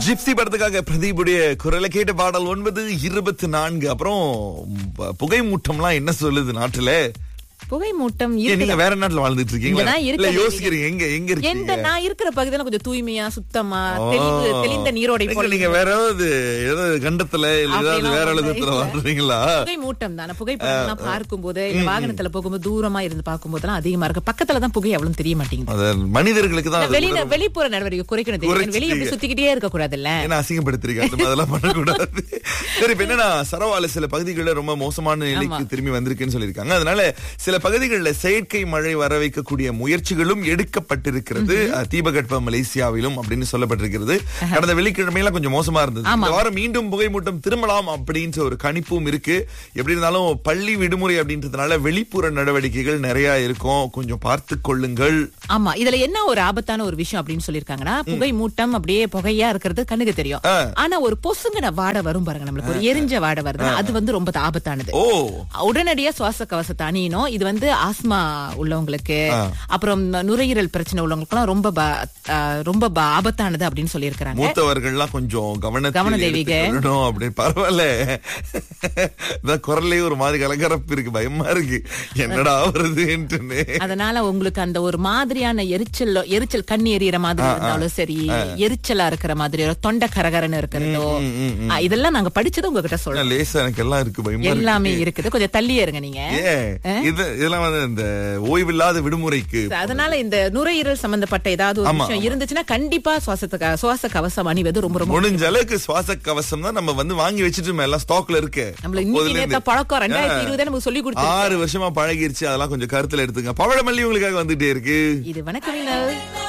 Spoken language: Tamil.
ஜிப்சி படத்துக்காக பிரதீபுடைய குரலை கேட்ட பாடல் ஒன்பது இருபத்தி நான்கு அப்புறம் ப- புகை மூட்டம்லாம் என்ன சொல்லுது நாட்டுல புகை மூட்டம் ஏன் இருக்குல்ல. நீங்க வேற நாட்டுல வாழ்ந்துட்டு இருக்கீங்களா இங்கதான் இல்ல இருக்கேன். யோசிக்கிறீங்க எங்க எங்க எந்த இருக்கீங்க நான் இருக்கிற பகுதியில கொஞ்சம் தூய்மையா சுத்தமா ஓ. தெளிவு தெளிந்த நீரோடை எங்க போல நீங்க வேற ஏதாவது ஏதாவது கண்டத்துல இல்ல ஏதாவது அப்படிலாம் வேற ஒண்ணும் எழுதத்துல இல்ல. வாழ்றீங்களா புகை மூட்டம் தானே புகைப்படம் பார்க்கும் போது இல்ல வாகனத்துல போகும்போது தூரமா இருந்து பார்க்கும் போதெல்லாம் அதிகமா இருக்கு பக்கத்துல தான் புகை அவ்வளவு தெரிய மாட்டேங்குது அது மனிதர்களுக்கு தான் அது வெளியில உணர்வு. வெளிப்புற நடவடிக்கை குறைக்கணும் தெரியும் வெளியே அப்படி குறைச்சிட்டீங்க. சுத்திக்கிட்டே இருக்க கூடாதுல்ல என்ன அசிங்கப்படுத்துறீங்க அந்த மாதிரி அதெல்லாம் பண்ணக்கூடாது சரி இப்ப என்னன்னா சரவால சில பகுதிகளில் ரொம்ப மோசமான நிலைக்கு திரும்பி வந்திருக்குன்னு சொல்லியிருக்காங்க அதனால சில பகுதிகளில் செயற்கை மழை வர வைக்கக்கூடிய முயற்சிகளும் எடுக்கப்பட்டிருக்கிறது அஹ், தீபகற்ப மலேசியாவிலும் அப்படின்னு சொல்லப்பட்டிருக்கிறது கடந்த வெள்ளிக்கிழமையெல்லாம் கொஞ்சம் மோசமா இருந்தது இந்த வாரம் மீண்டும் புகைமூட்டம் திரும்பலாம் அப்படின்ற ஒரு கணிப்பும் இருக்கு எப்படி இருந்தாலும் பள்ளி விடுமுறை அப்படின்றதுனால வெளிப்புற நடவடிக்கைகள் நிறைய இருக்கும் கொஞ்சம் பார்த்து கொள்ளுங்கள் ஆமா இதுல என்ன ஒரு ஆபத்தான ஒரு விஷயம் அப்படின்னு சொல்லிருக்காங்கன்னா புகை மூட்டம் அப்படியே புகையா இருக்கிறது கண்ணுக்கு தெரியும் ஆ. ஆனா ஒரு பொசுங்கின வாடை வரும் பாருங்க நம்மளுக்கு ஒரு எரிஞ்ச வாடை வருது அது வந்து ரொம்ப ஆபத்தானது ஓ உடனடியா சுவாச கவசத்தை அணியணும் இது வந்து ஆஸ்மா உள்ளவங்களுக்கு அப்புறம் நுரையீரல் பிரச்சனை உள்ளவங்களுக்குலாம் ரொம்ப ப- ஆ, ரொம்ப ப- ஆபத்தானது அப்படின்னு சொல்லியிருக்கிறாங்க மூத்தவர்கள்லாம் கொஞ்சம் கவனத்தில் கவன தெய்வீக. எடுத்துக்கொள்ளணும் அப்படி பரவாயில்ல இதான் குரல்லே ஒரு மாதிரி கலகரப்பு இருக்கு பயமா இருக்கு என்னடா வருதுன்ட்டுன்னு அதனால உங்களுக்கு அந்த ஒரு மாதிரியான எரிச்சல் எரிச்சல் கண்ணி எரியற மாதிரி இருந்தாலும் சரி எரிச்சலா இருக்கிற மாதிரி ஒரு தொண்டை கரகரன்னு இருக்கிறதோ ஆ, இதெல்லாம் நாங்க படிச்சது உங்ககிட்ட சொல்றோம் லேசா எனக்கு எல்லாம் இருக்கு பயமா எல்லாமே இருக்கு இருக்குது கொஞ்சம் தள்ளியே இருங்க நீங்க ஏன் இது இதெல்லாம் வந்து இந்த ஓய்வில்லாத விடுமுறைக்கு அதனால இந்த நுரையீரல் சம்பந்தப்பட்ட ஏதாவது ஒரு விஷயம் இருந்துச்சுன்னா கண்டிப்பா சுவாசத்துக்கு சுவாச கவசம் அணிவது ரொம்ப ரொம்ப முடிஞ்ச அளவுக்கு சுவாச கவசம் தான் நம்ம வந்து வாங்கி வச்சுட்டு எல்லாம் ஸ்டாக்ல இருக்கு நம்மள இன்னைக்கு அப்போதுல நேத்த இருந்து. பழக்கம் ரெண்டாயிரத்தி இருபது நமக்கு சொல்லி கொடுத்து ஆறு வருஷமா பழகிருச்சு அதெல்லாம் கொஞ்சம் கருத்துல எடுத்துங்க பவழமல்லி உங்களுக்காக வந்துட்டே இருக்கு இது வணக்கம்